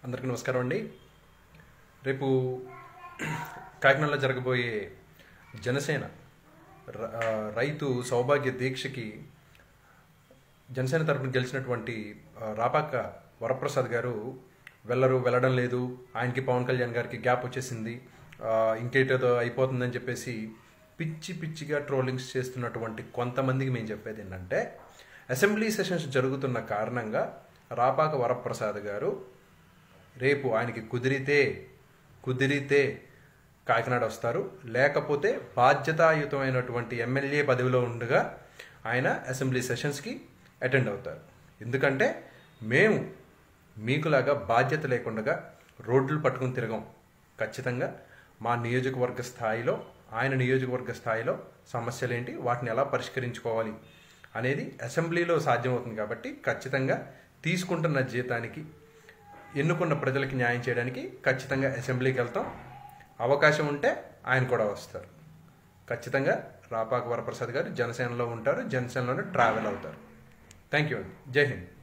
అందరికీ నమస్కారం అండి రేపు కాకినాడలో జరగబోయే జనసేన ర- ఆ, రైతు సౌభాగ్య దీక్షకి జనసేన తరపున గెలిచినటువంటి ఆ, రాపాక వరప్రసాద్ గారు వెళ్ళరు వెళ్ళడం లేదు ఆయనకి పవన్ కళ్యాణ్ గారికి గ్యాప్ వచ్చేసింది ఆ, ఇంకేటో అయిపోతుందని చెప్పేసి పిచ్చి పిచ్చిగా ట్రోలింగ్స్ చేస్తున్నటువంటి కొంతమందికి మేము చెప్పేది ఏంటంటే అసెంబ్లీ సెషన్స్ జరుగుతున్న కారణంగా రాపాక వరప్రసాద్ గారు రేపు ఆయనకి కుదిరితే కుదిరితే కాకినాడ వస్తారు లేకపోతే బాధ్యతాయుతమైనటువంటి ఎమ్మెల్యే పదవిలో ఉండగా ఆయన అసెంబ్లీ సెషన్స్కి అటెండ్ అవుతారు ఎందుకంటే మేము మీకులాగా బాధ్యత లేకుండా రోడ్లు పట్టుకుని తిరగం ఖచ్చితంగా మా నియోజకవర్గ స్థాయిలో ఆయన నియోజకవర్గ స్థాయిలో సమస్యలు ఏంటి వాటిని ఎలా పరిష్కరించుకోవాలి అనేది అసెంబ్లీలో సాధ్యమవుతుంది కాబట్టి ఖచ్చితంగా తీసుకుంటున్న జీతానికి ఎన్నుకున్న ప్రజలకి న్యాయం చేయడానికి ఖచ్చితంగా అసెంబ్లీకి వెళ్తాం అవకాశం ఉంటే ఆయన కూడా వస్తారు ఖచ్చితంగా రాపాక వరప్రసాద్ గారు జనసేనలో ఉంటారు జనసేనలోనే ట్రావెల్ అవుతారు థ్యాంక్ యూ అండి జై హింద్